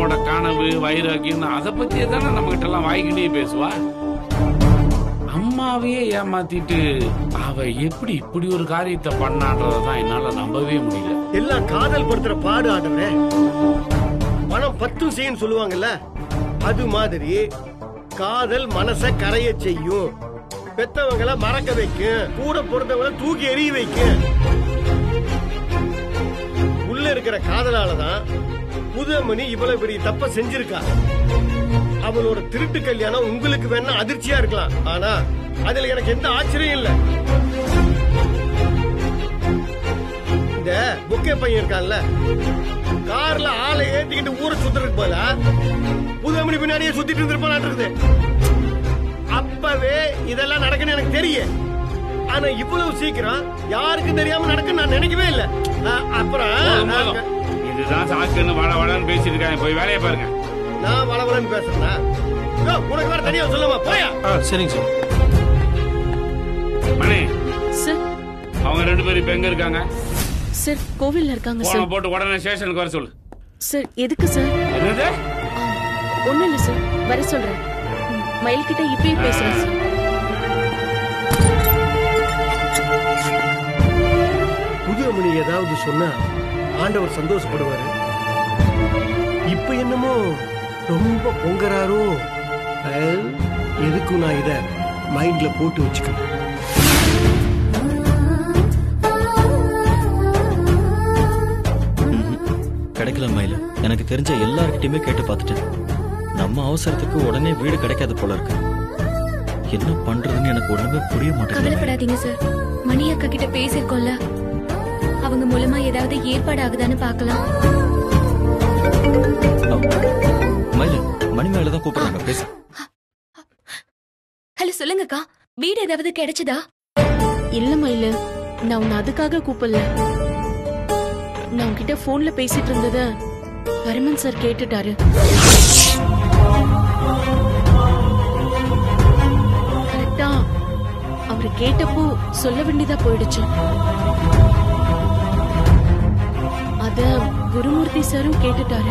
அவளோட கனவு வைராக்கியம் அதை பத்தியே தானே நம்ம கிட்ட எல்லாம் வாய்க்கிட்டே பேசுவா அம்மாவையே ஏமாத்திட்டு அவ எப்படி இப்படி ஒரு காரியத்தை பண்ணான்றதான் என்னால நம்பவே முடியல எல்லாம் காதல் படுத்துற பாடு ஆண்டவரே மனம் பத்தும் செய்யும் சொல்லுவாங்கல்ல அது மாதிரி காதல் மனச கரைய செய்யும் பெத்தவங்கள மறக்க வைக்கும் கூட பொறுத்தவங்கள தூக்கி எறிய வைக்கும் உள்ள இருக்கிற காதலாலதான் புதுமணி இவ்வளவு பெரிய தப்ப செஞ்சிருக்கா அவளோட திருட்டு கல்யாணம் உங்களுக்கு வேணா அதிர்ச்சியா இருக்கலாம் ஆனா அதுல எனக்கு எந்த ஆச்சரியம் இல்ல இந்த புக்கே பையன் இருக்கான்ல கார்ல ஆளை ஏத்திக்கிட்டு ஊரை சுத்துறதுக்கு போல புதுமணி பின்னாடியே சுத்திட்டு இருந்திருப்பான் இருக்குது அப்பவே இதெல்லாம் நடக்குன்னு எனக்கு தெரியும் ஆனா இவ்வளவு சீக்கிரம் யாருக்கும் தெரியாம நடக்குன்னு நான் நினைக்கவே இல்ல அ- அப்புறம் போதும், போதும். இதுதான் சாக்குன்னு வள வளன்னு பேசிட்டு இருக்காங்க போய் வேலையை பாருங்க நான் வளவலன்னு பேசுறேன்னா யோ, உனக்கு வேற தனியா சொல்லுமா போயா சரிங்க சார் மணி சார் அவங்க ரெண்டு பேரும் இப்ப எங்க இருக்காங்க சார் கோவில்ல இருக்காங்க போன சார் போட்டு உடனே ஸ்டேஷனுக்கு வர சொல்லு சார் எதுக்கு சார் என்னது ஒண்ணும் இல்ல சார் வர சொல்றேன் ம், மயில் கிட்ட இப்பயே பேசுறேன் சார் புதுமணி ஏதாவது சொன்னா ஆண்டவர் சந்தோஷப்படுவாரு இப்ப என்னமோ ரொம்ப பொங்கறாரோ அஹ், எதுக்கும் நான் இத மைண்ட்ல போட்டு வச்சுக்கணும் கிடைக்கல மயில எனக்கு தெரிஞ்ச எல்லார்கிட்டயுமே கேட்டு பார்த்துட்டேன் நம்ம அவசரத்துக்கு உடனே வீடு கிடைக்காது போல இருக்கு என்ன பண்றதுன்னு எனக்கு ஒண்ணுமே புரிய மாட்டேங்குது கவலைப்படாதீங்க சார் மணி அக்கா கிட்ட பேசிருக்கோம்ல அவங்க மூலமா ஏதாவது ஏற்பாடு ஆகுதான்னு பார்க்கலாம் மயில மணி மேல தான் கூப்பிடுறாங்க பேச ஹலோ சொல்லுங்கக்கா வீடு ஏதாவது கிடைச்சதா இல்ல மயிலு நான் உன்னை அதுக்காக கூப்பிடல நான் உன்கிட்ட போன்ல பேசிட்டு இருந்தத பரமன் சார் கேட்டுட்டாரு கரெக்டா அவரு கேட்டப்போ சொல்ல வேண்டியதா போயிடுச்சு அத குருமூர்த்தி சாரும் கேட்டுட்டாரு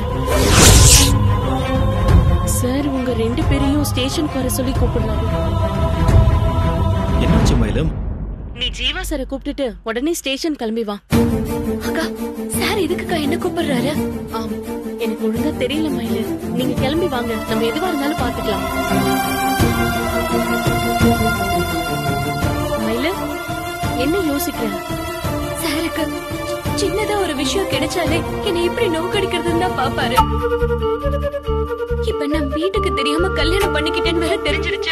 சார் உங்க ரெண்டு பேரையும் ஸ்டேஷனுக்கு வர சொல்லி கூப்பிடுறாரு என்னாச்சு மயிலம் நீ ஜீவா சாரை கூப்பிட்டுட்டு உடனே ஸ்டேஷன் கிளம்பி வா அக்கா சார் எதுக்குக்கா என்ன கூப்பிடுறாரு ஆம் எனக்கு ஒழுங்கா தெரியல மயிலு நீங்க கிளம்பி வாங்க நம்ம எதுவா இருந்தாலும் பாத்துக்கலாம் மயிலு என்ன யோசிக்கிற சாருக்கு சின்னதா ஒரு விஷயம் கிடைச்சாலே என்னை எப்படி நோக்கடிக்கிறதுன்னு தான் பாப்பாரு இப்ப நான் வீட்டுக்கு தெரியாம கல்யாணம் பண்ணிக்கிட்டேன்னு வேற தெரிஞ்சிருச்சு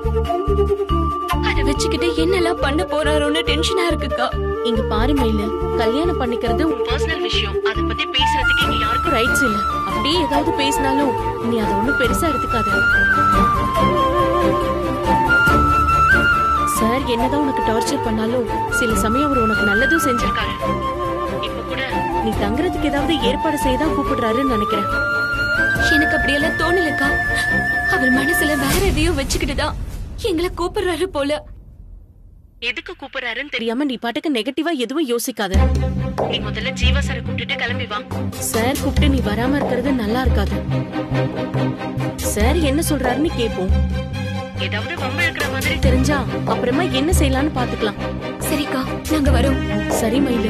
அத வச்சுக்கிட்டு என்னெல்லாம் பண்ண போறாரோன்னு டென்ஷனா இருக்குக்கா இங்க பாரு மயிலு கல்யாணம் பண்ணிக்கிறது உன் பர்சனல் விஷயம் அத பத்தி பேசுறதுக்கு இங்க யாருக்கும் ரைட்ஸ் இல்ல அப்படியே ஏதாவது பேசினாலும் நீ அதை ஒண்ணும் பெருசா எடுத்துக்காத சார் என்னதான் உனக்கு டார்ச்சர் பண்ணாலும் சில சமயம் அவர் உனக்கு நல்லதும் செஞ்சிருக்காரு இப்ப கூட நீ தங்குறதுக்கு ஏதாவது ஏற்பாடு செய்யதான் கூப்பிடுறாருன்னு நினைக்கிறேன் எனக்கு அப்படியெல்லாம் தோணலக்கா அவர் மனசுல வேற எதையோ வச்சுக்கிட்டுதான் எங்களை கூப்பிடுறாரு போல எதுக்கு கூப்பிடுறாருன்னு தெரியாம நீ பாட்டுக்கு நெகட்டிவா எதுவும் யோசிக்காத நீ முதல்ல ஜீவா சார் கூப்பிட்டுட்டு கிளம்பி வா சார் கூப்பிட்டு நீ வராம இருக்கிறது நல்லா இருக்காது சார் என்ன சொல்றாருன்னு கேப்போம் ஏதாவது வம்பு இருக்கிற மாதிரி தெரிஞ்சா அப்புறமா என்ன செய்யலாம்னு பாத்துக்கலாம் சரிக்கா நாங்க வரோம் சரி மயிலு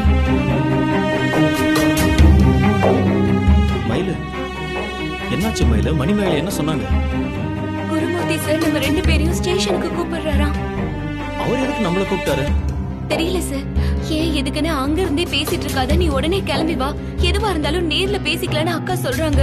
மயிலு என்னாச்சு மயில மணி மேல என்ன சொன்னாங்க குருமூர்த்தி சார் நம்ம ரெண்டு பேரையும் ஸ்டேஷனுக்கு கூப்பிடுறாராம் அவர் எதுக்கு நம்மள கூப்பிட்டாரு தெரியல சார் ஏன் எதுக்குன்னு அங்க இருந்தே பேசிட்டு இருக்காத நீ உடனே கிளம்பி வா எதுவா இருந்தாலும் நேர்ல பேசிக்கலாம்னு அக்கா சொல்றாங்க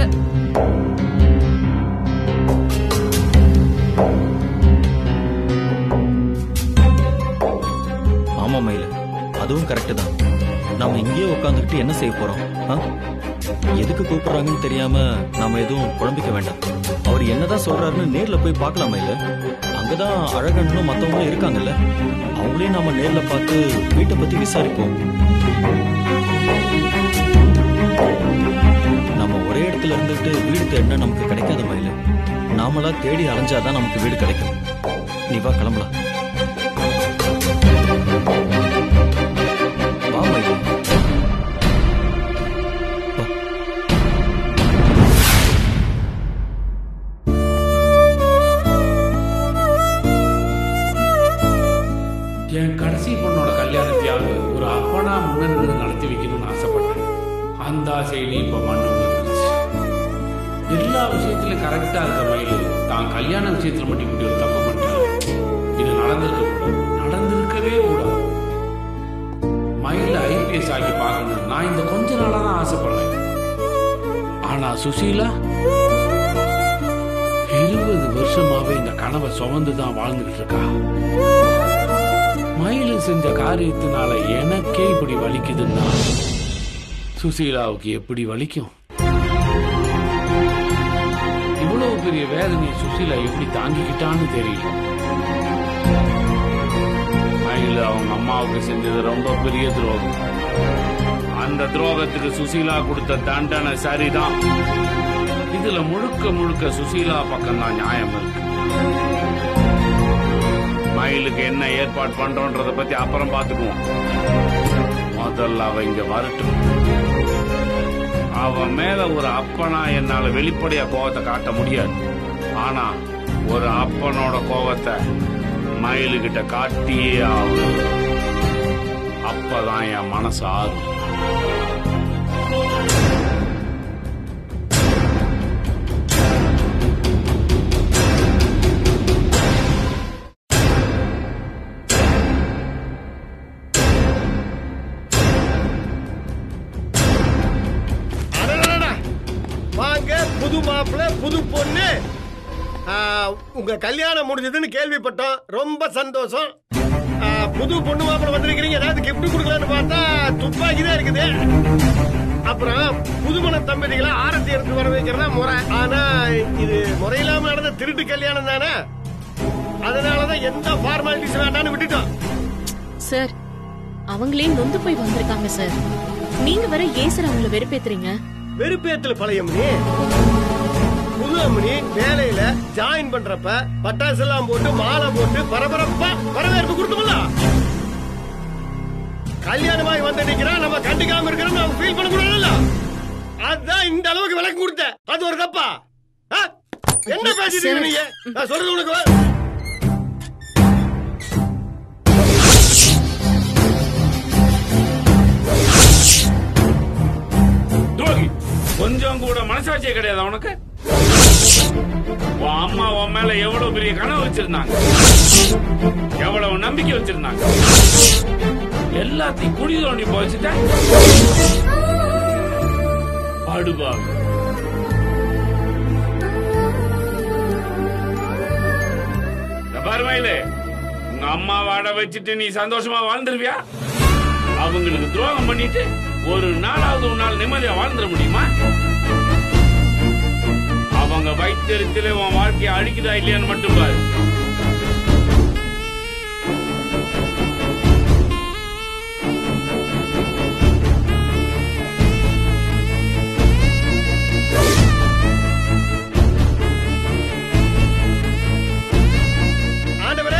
ஆமா மயில அதுவும் கரெக்ட் தான் நாம இங்கேயே உட்காந்துக்கிட்டு என்ன செய்ய போறோம் ஆ? எதுக்கு கூப்பிடுறாங்கன்னு தெரியாம நாம எதுவும் குழம்பிக்க வேண்டாம் அவர் என்னதான் சொல்றாருன்னு நேர்ல போய் பார்க்கலாம் மயில அங்கதான் அழகன்னும் மத்தவங்களும் இருக்காங்கல்ல அவங்களையும் நாம நேர்ல பார்த்து வீட்டை பத்தி விசாரிப்போம் நம்ம ஒரே இடத்துல இருந்துட்டு வீடு தேடினா நமக்கு கிடைக்காத மயில நாமளா தேடி அலைஞ்சாதான் நமக்கு வீடு கிடைக்கும் நீ வா கிளம்பலாம் வா மயிலு வா. விஷயத்திலும் கரெக்டா இருக்க மயில் தான் கல்யாண விஷயத்துல மட்டும் இப்படி ஒரு தப்பு பண்ணிட்டாங்க இது நடந்திருக்க கூடாது நடந்திருக்கவே கூடாது மயில ஐபிஎஸ் ஆகி பார்க்கணும் நான் இந்த கொஞ்ச நாளா தான் ஆசைப்படுறேன் ஆனா சுசீலா இருபது வருஷமாவே இந்த கனவை சுமந்து தான் வாழ்ந்துகிட்டு இருக்கா மயிலு செஞ்ச காரியத்தினால எனக்கே இப்படி வலிக்குதுன்னா சுசீலாவுக்கு எப்படி வலிக்கும் இவ்வளவு பெரிய வேதனையை சுசீலா எப்படி தாங்கிக்கிட்டான்னு தெரியல மயிலு அவங்க அம்மாவுக்கு செஞ்சது ரொம்ப பெரிய துரோகம் அந்த துரோகத்துக்கு சுசீலா கொடுத்த தண்டனை சரிதான் இதுல முழுக்க முழுக்க சுசீலா பக்கம் தான் நியாயம் இருக்கு மயிலுக்கு என்ன ஏற்பாடு பண்றோன்றத பத்தி அப்புறம் பாத்துக்குவோம் முதல்ல அவ இங்க வரட்டும் அவன் மேல ஒரு அப்பனா என்னால வெளிப்படையா கோவத்தை காட்ட முடியாது ஆனா ஒரு அப்பனோட கோவத்தை மயிலுகிட்ட காட்டியே ஆகும் அப்பதான் என் மனசு ஆறும் அடடடடா. வாங்க புது மாப்பிள்ளை புது பொண்ணு ஆ, உங்க கல்யாணம் முடிஞ்சதுன்னு கேள்விப்பட்டோம் ரொம்ப சந்தோஷம் ஆ, புது பொண்ணு மாப்பிள்ளை வந்திருக்கிறீங்க ஏதாவது gift கொடுக்கலான்னு பார்த்தா துப்பாக்கி தான் இருக்குது அப்புறம் புதுமண தம்பதிகளை ஆரத்தி எடுத்து வர வைக்கிறதா முறை ஆனா இது முறையில்லாம நடந்த திருட்டு கல்யாணம் தானே அதனாலதான் எந்த ஃபார்மாலிட்டிஸ் வேண்டாம்னு விட்டுட்டோம் சார் அவங்களே நொந்து போய் வந்திருக்காங்க சார் நீங்க வர ஏன் சார் அவங்கள வெறுப்பேத்துறீங்க வெறுப்பேத்துல பழைய அம்மனி புது அம்மனி வேலையில ஜாயின் பண்றப்ப பட்டாசு எல்லாம் போட்டு மாலை போட்டு பரபரப்பா வரவேற்பு கொடுத்தோம்ல கல்யாணமாகி வந்து நிக்கிறா நம்ம கண்டுக்காம இருக்கிறோம் நம்ம ஃபீல் பண்ண கூடாதுல்ல அதான் இந்த அளவுக்கு விளக்கு கொடுத்த அது ஒரு தப்பா ஆ? என்ன பேசிட்டு இருக்க நீங்க நான் சொல்றது உனக்கு வ- துரோகி கொஞ்சம் கூட மனசாட்சியே கிடையாது உனக்கு உன் அம்மா உன் மேல எவ்வளவு பெரிய கனவு வச்சிருந்தாங்க எவ்வளவு நம்பிக்கை வச்சிருந்தாங்க எல்லாத்தையும் குடி தோண்டி போச்சுட்ட பாடுபாங்க பாருமையிலே உங்க அம்மா வாட வச்சுட்டு நீ சந்தோஷமா வாழ்ந்துருவியா அவங்களுக்கு துரோகம் பண்ணிட்டு ஒரு நாளாவது ஒரு நாள் நிம்மதியா வாழ்ந்துட முடியுமா அவங்க வைத்திருத்திலே உன் வாழ்க்கையை அழிக்குதா இல்லையான்னு மட்டும் பாரு ஆண்டவரே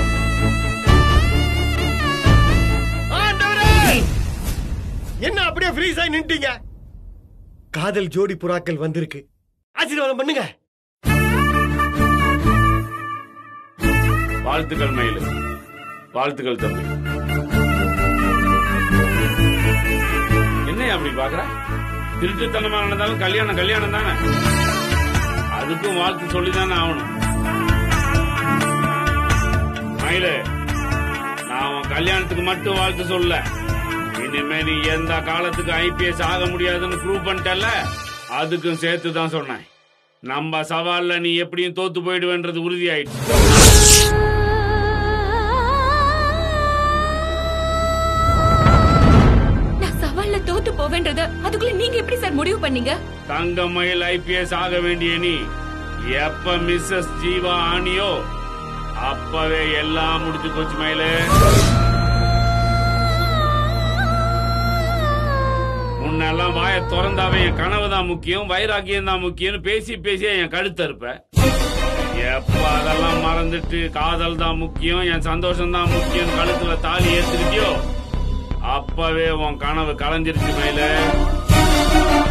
ஆண்டவரே என்ன அப்படியே ஃப்ரீஸ் ஆகி நின்ட்டீங்க காதல் ஜோடி புறாக்கள் வந்திருக்கு ஆசீர்வாதம் பண்ணுங்க வாழ்த்துக்கள் மயிலு வாழ்த்துக்கள் தம்பி என்ன அப்படி பாக்குற திருட்டுத்தனமா நடந்தாலும் கல்யாணம் கல்யாணம் தானே அதுக்கும் வாழ்த்து சொல்லிதானே ஆகணும் மயிலு நான் உன் கல்யாணத்துக்கு மட்டும் வாழ்த்து சொல்ல இனிமே நீ எந்த காலத்துக்கு ஐபிஎஸ் ஆக முடியாதுன்னு ப்ரூவ் பண்ணிட்டல அதுக்கும் சேர்த்து தான் சொன்னேன் நம்ம சவால்ல நீ எப்படியும் தோத்து போயிடுவேன்றது உறுதியாயிடுச்சு நான் சவால்ல தோத்து போவேன்றத அதுக்குள்ள நீங்க எப்படி சார் முடிவு பண்ணீங்க தங்கமயில் ஐபிஎஸ் ஆக வேண்டிய நீ எப்ப மிஸ்ஸஸ் ஜீவா ஆனியோ அப்பவே எல்லாம் முடிஞ்சு போச்சு மயிலு முன்னெல்லாம் வாய திறந்தாவே என் கனவு தான் முக்கியம் வைராக்கியம் தான் முக்கியம்னு பேசி பேசியே என் கழுத்த இருப்ப எப்ப அதெல்லாம் மறந்துட்டு காதல் தான் முக்கியம் என் சந்தோஷம் தான் முக்கியம் கழுத்துல தாலி ஏத்திருக்கியோ அப்பவே உன் கனவு கலைஞ்சிருச்சு மயில